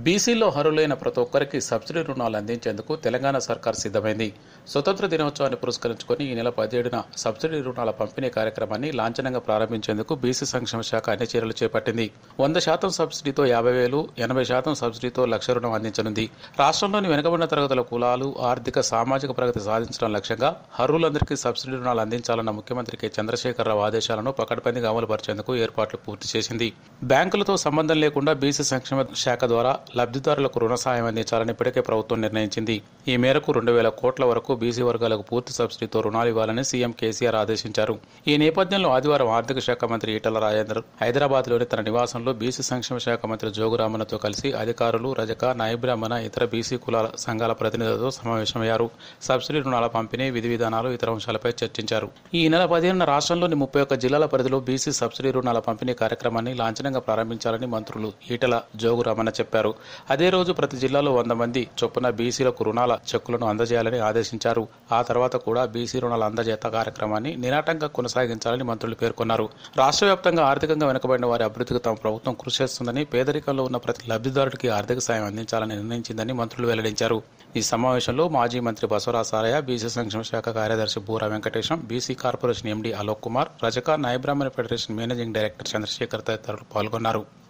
బీసీలో అర్హులైన ప్రతి ఒక్కరికి సబ్సిడీ రుణాలు అందించేందుకు తెలంగాణ సర్కార్ సిద్ధమైంది స్వతంత్ర దినోత్సవాన్ని పురస్కరించుకొని ఈ నెల పదిహేడున సబ్సిడీ రుణాల పంపిణీ కార్యక్రమాన్ని లాంఛనంగా ప్రారంభించేందుకు బీసీ సంక్షేమ శాఖ అన్ని చర్యలు చేపట్టింది వంద శాతం సబ్సిడీతో యాభై వేలు ఎనభై శాతం సబ్సిడీతో లక్ష రుణం అందించనుంది రాష్ట్రంలోని వెనుకబడిన తరగతుల కులాలు ఆర్థిక సామాజిక ప్రగతి సాధించడం లక్ష్యంగా అర్హులందరికీ సబ్సిడీ రుణాలు అందించాలన్న ముఖ్యమంత్రి కె చంద్రశేఖరరావు ఆదేశాలను పకడ్బందీగా అమలుపరిచేందుకు ఏర్పాట్లు పూర్తి చేసింది బ్యాంకులతో సంబంధం లేకుండా బీసీ సంక్షేమ శాఖ ద్వారా లబ్ధిదారులకు రుణ సాయం అందించాలని ఇప్పటికే ప్రభుత్వం నిర్ణయించింది ఈ మేరకు రెండు వేల కోట్ల వరకు బీసీ వర్గాలకు పూర్తి సబ్సిడీతో రుణాలు ఇవ్వాలని సీఎం కేసీఆర్ ఆదేశించారు ఈ నేపథ్యంలో ఆదివారం ఆర్థిక శాఖ మంత్రి ఈటల రాజేందర్ హైదరాబాద్లోని తన నివాసంలో బీసీ సంక్షేమ శాఖ మంత్రి జోగురామన్తో కలిసి అధికారులు రజక నాయ బ్రాహ్మణ ఇతర బీసీ కులాల సంఘాల ప్రతినిధులతో సమావేశమయ్యారు సబ్సిడీ రుణాల పంపిణీ విధి విధానాలు ఇతర అంశాలపై చర్చించారు ఈ నెల పదిహేనున రాష్ట్రంలోని ముప్పై ఒక్క జిల్లాల పరిధిలో బీసీ సబ్సిడీ రుణాల పంపిణీ కార్యక్రమాన్ని లాంఛనంగా ప్రారంభించాలని మంత్రులు ఈటల జోగురామన్న చెప్పారు అదే రోజు ప్రతి జిల్లాలో వంద మంది చొప్పున బీసీలకు రుణాల చెక్కులను అందజేయాలని ఆదేశించారు ఆ తర్వాత కూడా బీసీ రుణాల అందజేత కార్యక్రమాన్ని నిరాటంగా కొనసాగించాలని మంత్రులు పేర్కొన్నారు రాష్ట్ర వ్యాప్తంగా ఆర్థికంగా వెనుకబడిన వారి అభివృద్ధికి తమ ప్రభుత్వం కృషి చేస్తుందని పేదరికంలో ఉన్న ప్రతి లబ్ధిదారుడికి ఆర్థిక సాయం అందించాలని నిర్ణయించిందని మంత్రులు వెల్లడించారు ఈ సమావేశంలో మాజీ మంత్రి బసవరాజ్ సారయ్య బీసీ సంక్షేమ శాఖ కార్యదర్శి Burra Venkatesham BC corporation MD Alok Kumar రజక నాయ బ్రాహ్మణ ఫెడరేషన్ మేనేజింగ్ డైరెక్టర్ చంద్రశేఖర్ తదితరులు పాల్గొన్నారు